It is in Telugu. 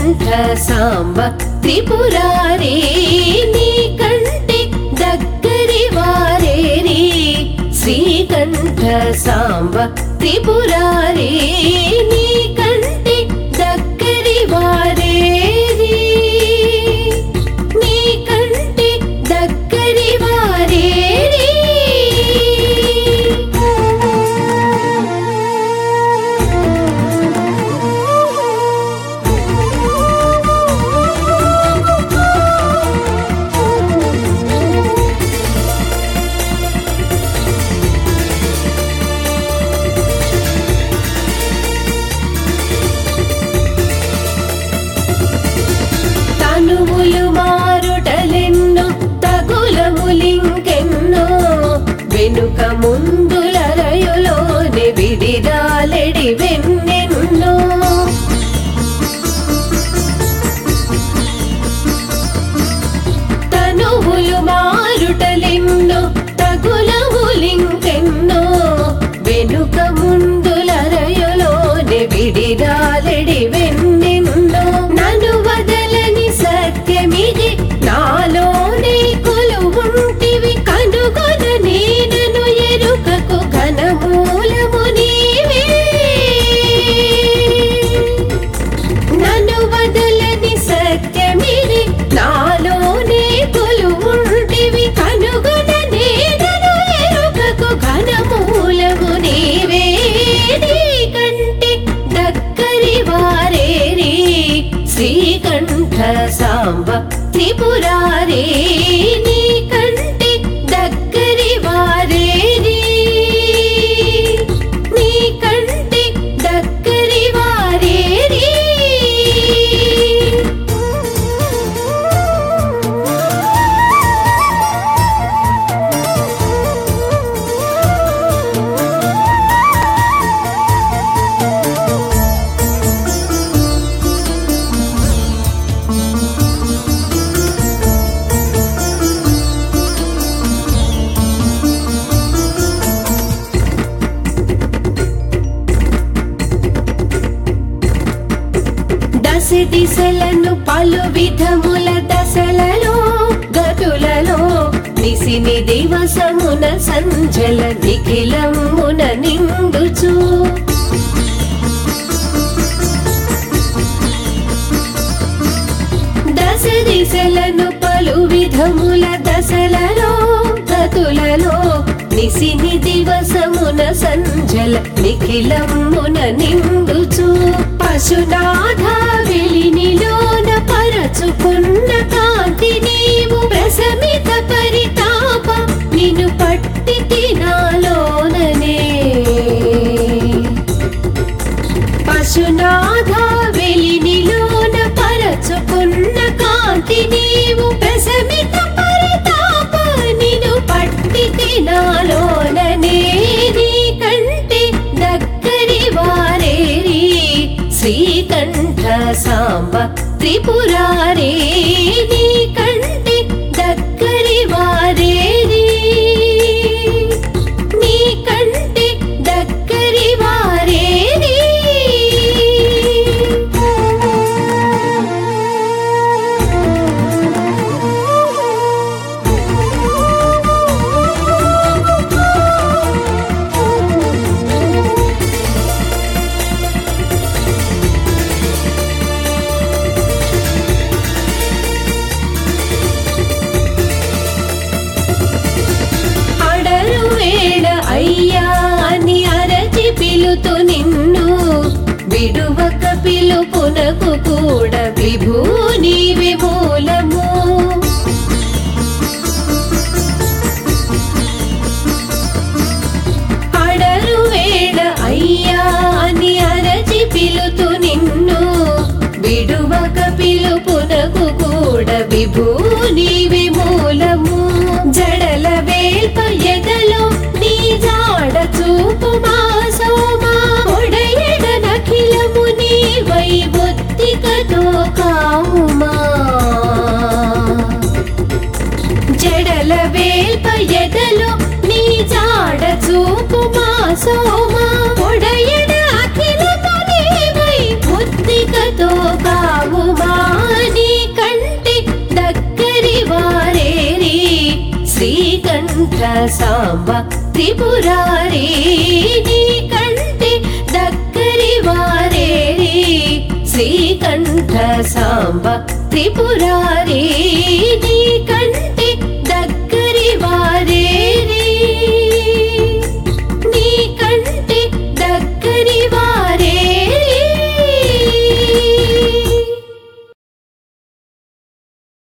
శ్రీకంఠ సాంబ త్రిపురారే నీ కంటి దగ్గరి వారేరి శ్రీకంఠ సాంబ త్రిపురారే నీ కంటి దగ్గరి వారేరి నీ కంటి దగ్గరి వారేరి తనువులు మారుటలెన్నో తగులములింకెన్నో వెనుక ముందులరయులోని విడిరాలెడి వెన్నెన్నో తనువులు మారుటలెన్నో తగులములింకెన్నో వెనుక ముందులరయులోని విడిరాలెడి వెన్నెన్నో నన్ను వదలని సత్యమిది నాలోనే కొలువుంటివి కనుగొన నేనను ఎరుకకు ఘనమూలము నీవే నన్ను వదలని సత్యమిది నాలోనే కొలువుంటివి కనుగొన నేనను ఎరుకకు ఘనమూలము నీవే నీ కంటి దగ్గరి వారేరి శ్రీకంఠ సాంబ త్రిపురారే నీ కంటి దగ్గరి వారేరి నీ కంటి దగ్గరి వారేరి దశ దిశలను పలు విధముల దశలలో గతులలో నిసిని దివసమున సంజల నిఖిలమున నిండుచు దశ దిశలను పలు విధముల దశలలో గతులలో నిసిని దివసమున సంజల నిఖిలమున నిండుచు పశునాథ వెలినిలోన పరచుకున్న కాంతి నీవు ప్రసమిత పరితాప నిన్ను పట్టి తినాలోననే పశునాథ వెలినిలోన పరచుకున్న కాంతి నీవు ప్రసమిత పరితాప నిన్ను పట్టి తినాలోననే నీ కంటి దగ్గరి వారేరి శ్రీకంఠ సాంబ త్రిపురారే నీ కంటి దగ్గరి వారేరి నీ కంటి దగ్గరి వారేరి అడరు వేడ అయ్యా అని అరచి పిలుతు నిన్ను విడువక పిలుపునకు కూడా విభూ నీవి మూలము అడరు వేడ అయ్యా అని అరచి పిలుతు నిన్ను విడువక పిలుపునకు కూడా విభూ నీవి మూలము జడల వేల్ప ఎదలో నీ జాడ చూపు మా సోమా ఒడయడ నఖిలము నీ వై బొత్తికతో కావుమా జడల వేల్ప ఎదలో నీ జాడ చూపు మా సోమా ఒడయడ అఖిలము నీవై బుద్ధికతో కరుణతో కావుమా నీ కంటి దగ్గరి వారేరి శ్రీకంఠ సాంబ త్రిపురారి నీ కంటి దగ్గరి వారేరి శ్రీకంఠ సాంబ త్రిపురారి